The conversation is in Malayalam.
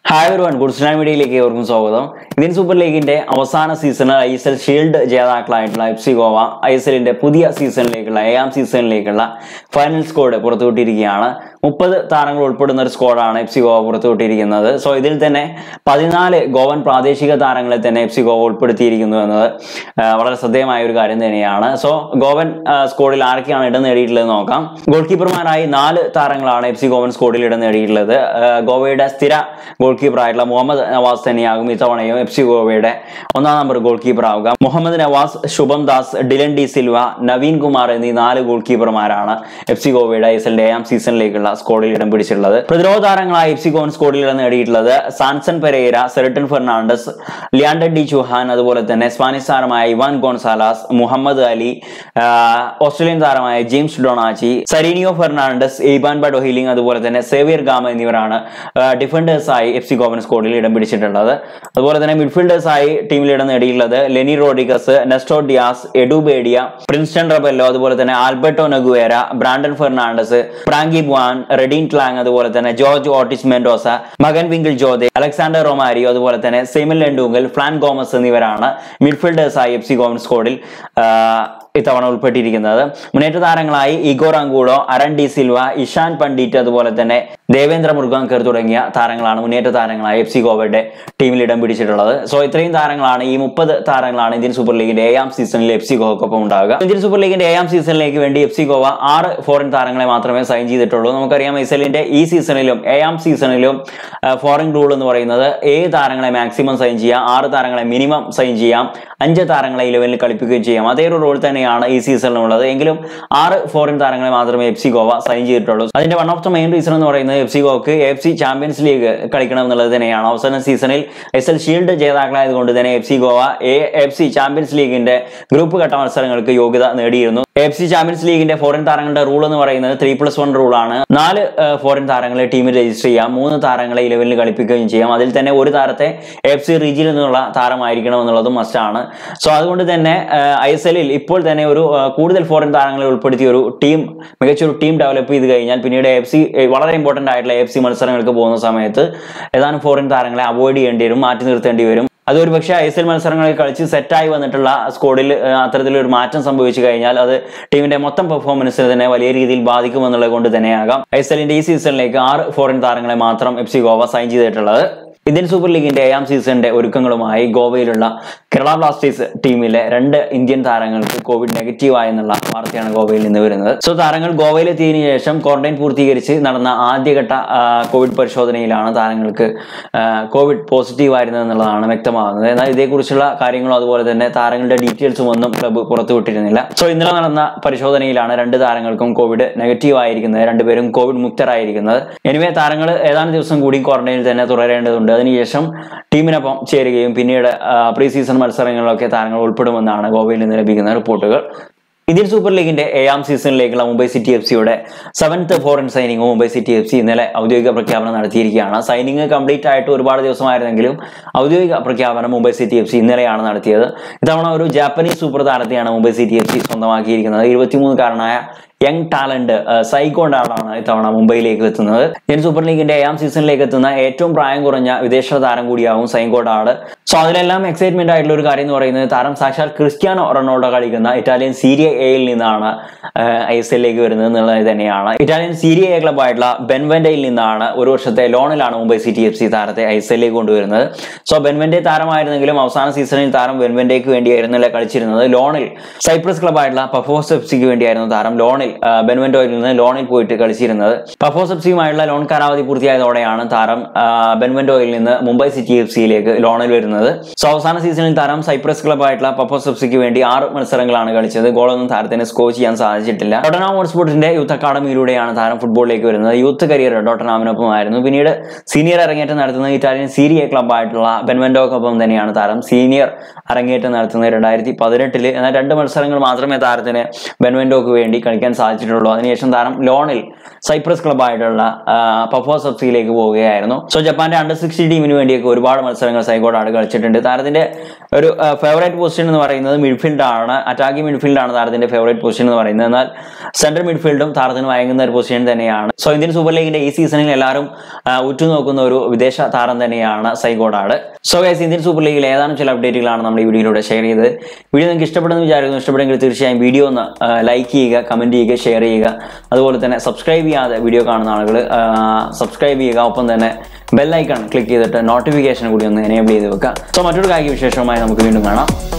ഹായ് ഒരു വൺ ഗുഡ്സ്ലാം മീഡിയയിലേക്ക് ഏവർക്കും സ്വാഗതം ഇന്ത്യൻ സൂപ്പർ ലീഗിന്റെ അവസാന സീസണിൽ ഐ എസ് എൽ ഷീൽഡ് ജേതാക്കളായിട്ടുള്ള F C Goa I S എല്ലിന്റെ പുതിയ സീസണിലേക്കുള്ള ഏഴാം സീസണിലേക്കുള്ള ഫൈനൽ സ്കോഡ് പുറത്തുവിട്ടിരിക്കുകയാണ് മുപ്പത് താരങ്ങൾ ഉൾപ്പെടുന്ന ഒരു സ്കോഡാണ് എഫ് സി ഗോവ പുറത്തുവിട്ടിരിക്കുന്നത് സോ ഇതിൽ തന്നെ പതിനാല് ഗോവൻ പ്രാദേശിക താരങ്ങളെ തന്നെ എഫ് സി ഗോവ ഉൾപ്പെടുത്തിയിരിക്കുന്നു എന്നത് ആ, വളരെ ശ്രദ്ധേയമായ ഒരു കാര്യം തന്നെയാണ് സോ ഗോവൻ ആ, സ്കോഡിൽ ആരൊക്കെയാണ് ഇടം നേടിയിട്ടുള്ളത് നോക്കാം ഗോൾ കീപ്പർമാരായി നാല് താരങ്ങളാണ് എഫ് സി ഗോവൻ സ്കോഡിൽ ഇടം നേടിയിട്ടുള്ളത് ആ, ഗോവയുടെ സ്ഥിര ഗോൾ കീപ്പർ ആയിട്ടുള്ള മുഹമ്മദ് നവാസ് തന്നെയാകും ഇത്തവണയും എഫ് സി ഗോവയുടെ ഒന്നാം നമ്പർ ഗോൾ കീപ്പർ ആവുക മുഹമ്മദ് നവാസ് ശുഭം ദാസ് ഡിലൻ ഡി സിൽവ നവീൻ കുമാർ എന്നീ നാല് ഗോൾ കീപ്പർമാരാണ് എഫ് സി ഗോവയുടെ ഐ എസ് എല്ലിന്റെ ഏഴാം സീസണിലേക്കുള്ള സ്കോഡിൽ ഇടം പിടിച്ചിട്ടുള്ളത് പ്രതിരോധ താരങ്ങളായി എഫ് സി ഗോവൻ സ്കോഡിൽ ഇടം നേടിയിട്ടുള്ളത് സാൻസൺ പെരേര സെറിട്ടൻ ഫെർണാണ്ടസ് ലിയാൻഡർ ഡി ചുഹാൻ അതുപോലെ തന്നെ സ്പാനിഷ് താരമായ ഇവാൻ ഗോൺസാലാസ് മുഹമ്മദ് അലി ആ, ഓസ്ട്രേലിയൻ താരമായ ജെയിംസ് ഡൊണാച്ചി സരീനിയോ ഫെർണാണ്ടസ് എയ്ബാൻ ബഡോഹിലിംഗ് അതുപോലെ തന്നെ സേവിയർ ഗാമ എന്നിവരാണ് ഡിഫൻഡേഴ്സ് ആയി എഫ് സി ഗോവൻ സ്കോഡിൽ ഇടം പിടിച്ചിട്ടുള്ളത് അതുപോലെ തന്നെ മിഡ്ഫീൽഡേഴ്സ് ആയി ടീമിൽ ഇടം നേടിയിട്ടുള്ളത് Lenny Rodrigues Nestor Diaz Edu Bedia Princeton Rebello അതുപോലെ തന്നെ ആൽബർട്ടോ നഗുവേര ബ്രാൻഡൻ ഫെർണാണ്ടസ് പ്രാങ്കി ബുവാൻ റെഡീൻ ട്ലാങ് അതുപോലെ തന്നെ ജോർജ് ഓട്ടിസ് മെൻഡോസ മകൻ വിങ്കിൾ ജോദെ അലക്സാണ്ടർ റൊമാരിയോ അതുപോലെ തന്നെ സെമിൽ ലെൻഡൂങ്കൽ ഫ്ലാൻ ഗോമസ് എന്നിവരാണ് മിഡ്ഫീൽഡേഴ്സ് ആയി എഫ് സി ഗോവൻ സ്കോഡിൽ ആ, ഇത്തവണ ഉൾപ്പെട്ടിരിക്കുന്നത് മുന്നേറ്റ താരങ്ങളായി ഇഗോർ അങ്കൂളോ അരൺ ഡി സിൽവ ഇഷാൻ പണ്ഡിറ്റ് അതുപോലെ തന്നെ ദേവേന്ദ്ര മുർഗാങ്കർ തുടങ്ങിയ താരങ്ങളാണ് മുന്നേറ്റ താരങ്ങളായി എഫ് സി ഗോവയുടെ ടീമിൽ ഇടം പിടിച്ചിട്ടുള്ളത് സോ ഇത്രയും താരങ്ങളാണ് ഈ മുപ്പത് താരങ്ങളാണ് ഇന്ത്യൻ സൂപ്പർ ലീഗിന്റെ ഏഴാം സീസണിൽ എഫ് സി ഗോവക്കൊപ്പം ഉണ്ടാകുക ഇന്ത്യൻ സൂപ്പർ ലീഗിന്റെ ഏഴാം സീസണിലേക്ക് വേണ്ടി എഫ് സി ഗോവ ആറ് ഫോറിൻ താരങ്ങളെ മാത്രമേ സൈൻ ചെയ്തിട്ടുള്ളൂ നമുക്കറിയാം ഐ എസ് എല്ലിന്റെ ഈ സീസണിലും ഏഴാം സീസണിലും ഫോറിൻ റൂൾ എന്ന് പറയുന്നത് ഏഴ് താരങ്ങളെ മാക്സിമം സൈൻ ചെയ്യാം ആറ് താരങ്ങളെ മിനിമം സൈൻ ചെയ്യാം അഞ്ച് താരങ്ങളെ ഇലവനിൽ കളിപ്പിക്കുകയും ചെയ്യാം അതേ ഒരു റോൾ തന്നെയാണ് ഈ സീസണിലുള്ളത് എങ്കിലും ആറ് ഫോറിൻ താരങ്ങളെ മാത്രമേ എഫ് സി ഗോവ സൈൻ ചെയ്തിട്ടുള്ളൂ അതിന്റെ one of the main reason എന്ന് പറയുന്നത് എഫ് സി ഗോവക്ക് എഫ് സി ചാമ്പ്യൻസ് ലീഗ് കളിക്കണം എന്നുള്ളത് തന്നെയാണ് അവസാന സീസണിൽ എസ് എൽ ഷീൽഡ് ജേതാക്കളായതുകൊണ്ട് തന്നെ F C Goa A F C champions ലീഗിന്റെ ഗ്രൂപ്പ് ഘട്ട മത്സരങ്ങൾക്ക് യോഗ്യത നേടിയിരുന്നു എഫ് സി ചാമ്പ്യൻസ് ലീഗിന്റെ ഫോറിൻ താരങ്ങളുടെ റൂൾ എന്ന് പറയുന്നത് ത്രീ പ്ലസ് വൺ റൂളാണ് നാല് ഫോറിൻ താരങ്ങളെ ടീമിൽ രജിസ്റ്റർ ചെയ്യാം മൂന്ന് താരങ്ങളെ ഇലവനിൽ കളിപ്പിക്കുകയും ചെയ്യാം അതിൽ തന്നെ ഒരു താരത്തെ എഫ് സി റീജിയനിൽ നിന്നുള്ള താരമായിരിക്കണം എന്നുള്ളതും മസ്റ്റാണ് സോ അതുകൊണ്ട് തന്നെ ഐ എസ് എല്ലിൽ ഇപ്പോൾ തന്നെ ഒരു ആ, കൂടുതൽ ഫോറിൻ താരങ്ങളെ ഉൾപ്പെടുത്തിയ ഒരു ടീം മികച്ചൊരു ടീം ഡെവലപ്പ് ചെയ്ത് കഴിഞ്ഞാൽ പിന്നീട് എഫ് സി വളരെ ഇമ്പോർട്ടന്റ് ആയിട്ടുള്ള എഫ് സി മത്സരങ്ങൾക്ക് പോകുന്ന സമയത്ത് ഏതാനും ഫോറിൻ താരങ്ങളെ അവോയ്ഡ് ചെയ്യേണ്ടി വരും മാറ്റി നിർത്തേണ്ടി വരും അതൊരു പക്ഷേ ഐ എസ് എൽ മത്സരങ്ങളിൽ കളിച്ച് സെറ്റായി വന്നിട്ടുള്ള സ്കോഡിൽ അത്തരത്തിലൊരു മാറ്റം സംഭവിച്ചു കഴിഞ്ഞാൽ അത് ടീമിന്റെ മൊത്തം പെർഫോമൻസിനെ തന്നെ വലിയ രീതിയിൽ ബാധിക്കുമെന്നുള്ളത് കൊണ്ട് തന്നെയാകാം ഐ എസ് എല്ലിന്റെ ഈ സീസണിലേക്ക് ആറ് ഫോറിൻ താരങ്ങളെ മാത്രം എഫ് സി ഗോവ സൈൻ ചെയ്തിട്ടുള്ളത് ഇന്ത്യൻ സൂപ്പർ ലീഗിന്റെ ഏഴാം സീസണിന്റെ ഒരുക്കങ്ങളുമായി ഗോവയിലുള്ള കേരള ബ്ലാസ്റ്റേഴ്സ് ടീമിലെ രണ്ട് ഇന്ത്യൻ താരങ്ങൾക്ക് കോവിഡ് നെഗറ്റീവ് ആയെന്നുള്ള വാർത്തയാണ് ഗോവയിൽ നിന്ന് വരുന്നത് സോ താരങ്ങൾ ഗോവയിലെത്തിയതിനു ശേഷം ക്വാറന്റൈൻ പൂർത്തീകരിച്ച് നടന്ന ആദ്യഘട്ട ആ, കോവിഡ് പരിശോധനയിലാണ് താരങ്ങൾക്ക് ആ, കോവിഡ് പോസിറ്റീവ് ആയിരുന്നത് എന്നുള്ളതാണ് വ്യക്തമാകുന്നത് എന്നാൽ ഇതേക്കുറിച്ചുള്ള കാര്യങ്ങളും അതുപോലെ തന്നെ താരങ്ങളുടെ ഡീറ്റെയിൽസും ഒന്നും ക്ലബ്ബ് പുറത്തുവിട്ടിരുന്നില്ല സോ ഇന്നലെ നടന്ന പരിശോധനയിലാണ് രണ്ട് താരങ്ങൾക്കും കോവിഡ് നെഗറ്റീവ് ആയിരിക്കുന്നത് രണ്ടുപേരും കോവിഡ് മുക്തരായിരിക്കുന്നത് എനിവേ താരങ്ങൾ ഏതാനും ദിവസം കൂടി ക്വാറന്റൈനിൽ തന്നെ തുടരേണ്ടതുണ്ട് അതിനുശേഷം ടീമിനൊപ്പം ചേരുകയും പിന്നീട് പ്രീ സീസൺ മത്സരങ്ങളിലൊക്കെ താരങ്ങൾ ഉൾപ്പെടുമെന്നാണ് ഗോവയിൽ നിന്ന് ലഭിക്കുന്ന റിപ്പോർട്ടുകൾ ഇന്ത്യൻ സൂപ്പർ ലീഗിന്റെ ഏഴാം സീസണിലേക്കുള്ള മുംബൈ സിറ്റി എഫ് സിയുടെ seventh foreign signing Mumbai city F C ഇന്നലെ ഔദ്യോഗിക പ്രഖ്യാപനം നടത്തിയിരിക്കുകയാണ് സൈനിങ് കംപ്ലീറ്റ് ആയിട്ട് ഒരുപാട് ദിവസമായിരുന്നെങ്കിലും ഔദ്യോഗിക പ്രഖ്യാപനം മുംബൈ സിറ്റി എഫ് സി ഇന്നലെയാണ് നടത്തിയത് ഇത്തവണ ഒരു ജാപ്പനീസ് സൂപ്പർ താരത്തെയാണ് മുംബൈ സിറ്റി എഫ് സി സ്വന്തമാക്കിയിരിക്കുന്നത് ഇരുപത്തിമൂന്നുകാരനായ യങ് ടാലന്റ് സൈക്കോണ്ടാണ് ഇത്തവണ മുംബൈയിലേക്ക് എത്തുന്നത് ഇന്ത്യൻ സൂപ്പർ ലീഗിന്റെ ഏഴാം സീസണിലേക്ക് എത്തുന്ന ഏറ്റവും പ്രായം കുറഞ്ഞ വിദേശ താരം കൂടിയാവും സൈക്കോണ്ടാട് സോ അതിലെല്ലാം എക്സൈറ്റ്മെന്റ് ആയിട്ടുള്ള ഒരു കാര്യം എന്ന് പറയുന്നത് താരം സാക്ഷാൽ ക്രിസ്ത്യാനോ റൊണാൾഡോ കളിക്കുന്ന ഇറ്റാലിയൻ സീരിയ എയിൽ നിന്നാണ് ഐ എസ് എല്ലിലേക്ക് വരുന്നത് എന്നുള്ളത് തന്നെയാണ് ഇറ്റാലിയൻ സീരിയ എ ക്ലബ് ആയിട്ടുള്ള ബെൻവെന്റയിൽ നിന്നാണ് ഒരു വർഷത്തെ ലോണിലാണ് മുംബൈ സിറ്റി എഫ് സി താരത്തെ ഐ എസ് എല്ലിലേക്ക് കൊണ്ടുവരുന്നത് സോ ബെൻവെന്റെ താരമായിരുന്നെങ്കിലും അവസാന സീസണിൽ താരം ബെൻവെന്റേക്ക് വേണ്ടിയായിരുന്നില്ല കളിച്ചിരുന്നത് ലോണിൽ സൈപ്രസ് ക്ലബ് ആയിട്ടുള്ള പഫോസ് എഫ് സിക്ക് വേണ്ടിയായിരുന്നു താരം ലോണിൽ ആ, ബെൻവെന്റോയിൽ നിന്ന് ലോണിൽ പോയിട്ട് കളിച്ചിരുന്നത് പഫോസ് എഫ് സിയുമായുള്ള ലോൺ കാലാവധി പൂർത്തിയായതോടെയാണ് താരം ആ, ബെൻവെന്റോയിൽ നിന്ന് മുംബൈ സിറ്റി എഫ് സിയിലേക്ക് ലോണിൽ വരുന്നത് സോ അവസാന സീസണിൽ താരം സൈപ്രസ് ക്ലബ് ആയിട്ടുള്ള പഫോസ് എഫ് സിക്ക് വേണ്ടി ആറ് മത്സരങ്ങളാണ് കളിച്ചത് ഗോളൊന്നും താരത്തിന് സ്കോർ ചെയ്യാൻ സാധിച്ചിട്ടില്ല ഡോട്ടനാം ഹോട്ട്സ്പോർട്ടിന്റെ യൂത്ത് അക്കാഡമിയിലൂടെയാണ് താരം ഫുട്ബോളിലേക്ക് വരുന്നത് യൂത്ത് കരിയർ ഡോട്ടനാമിനൊപ്പമായിരുന്നു പിന്നീട് സീനിയർ അരങ്ങേറ്റം നടത്തുന്ന ഇറ്റാലിയൻ സീരിയ ക്ലബ് ആയിട്ടുള്ള ബെൻവെന്റോക്കൊപ്പം തന്നെയാണ് താരം സീനിയർ അരങ്ങേറ്റം നടത്തുന്നത് രണ്ടായിരത്തി പതിനെട്ടില് എന്നാൽ രണ്ട് മത്സരങ്ങൾ മാത്രമേ താരത്തിന് ബെൻവെന്റോക്ക് വേണ്ടി കളിക്കാൻ സാധിച്ചിട്ടുള്ളൂ അതിനുശേഷം താരം ലോണിൽ സൈപ്രസ് ക്ലബായിട്ടുള്ള പഫോ സബ്സിയിലേക്ക് പോവുകയായിരുന്നു സോ ജപ്പാന്റെ അണ്ടർ സിക്സ്റ്റി ടീമിന് വേണ്ടിയൊക്കെ ഒരുപാട് മത്സരങ്ങൾ സൈഗോഡാട് കളിച്ചിട്ടുണ്ട് താരത്തിന്റെ ഒരു ഫേവറേറ്റ് പൊസിഷൻ എന്ന് പറയുന്നത് മിഡ്ഫീൽഡ് ആണ് അറ്റാക്കിംഗ് മിഡ്ഫീൽഡ് ആണ് താരത്തിന്റെ ഫേവറേറ്റ് പൊസിഷൻ എന്ന് പറയുന്നത് എന്നാൽ സെൻട്രൽ മിഡ്ഫീൽഡും താരത്തിന് വഴങ്ങുന്ന ഒരു പൊസിഷൻ തന്നെയാണ് സോ ഇന്ത്യൻ സൂപ്പർ ലീഗിന്റെ ഈ സീസണിൽ എല്ലാവരും ആ, ഉറ്റുനോക്കുന്ന ഒരു വിദേശ താരം തന്നെയാണ് സൈഗോഡാട് സോ ഗൈസ് ഇന്ത്യൻ സൂപ്പർ ലീഗിൽ ഏതാനും ചില അപ്ഡേറ്റുകളാണ് നമ്മൾ ഈ വീഡിയോയിലൂടെ ഷെയർ ചെയ്തത് വീഡിയോ നിങ്ങൾക്ക് ഇഷ്ടപ്പെടുന്നു വിചാരിക്കുന്നു ഇഷ്ടപ്പെടുമെങ്കിൽ തീർച്ചയായും വീഡിയോ ഒന്ന് ലൈക്ക് ചെയ്യുക കമന്റ് ചെയ്യുക ഷെയർ ചെയ്യുക അതുപോലെ തന്നെ സബ്സ്ക്രൈബ് ചെയ്യാതെ വീഡിയോ കാണുന്ന ആളുകൾ സബ്സ്ക്രൈബ് ചെയ്യുക ഒപ്പം തന്നെ ബെല്ലൈക്കൺ ക്ലിക്ക് ചെയ്തിട്ട് നോട്ടിഫിക്കേഷൻ കൂടി ഒന്ന് എനേബിൾ ചെയ്ത് വെക്കുക സോ മറ്റൊരു കായിക വിശേഷവുമായി നമുക്ക് വീണ്ടും കാണാം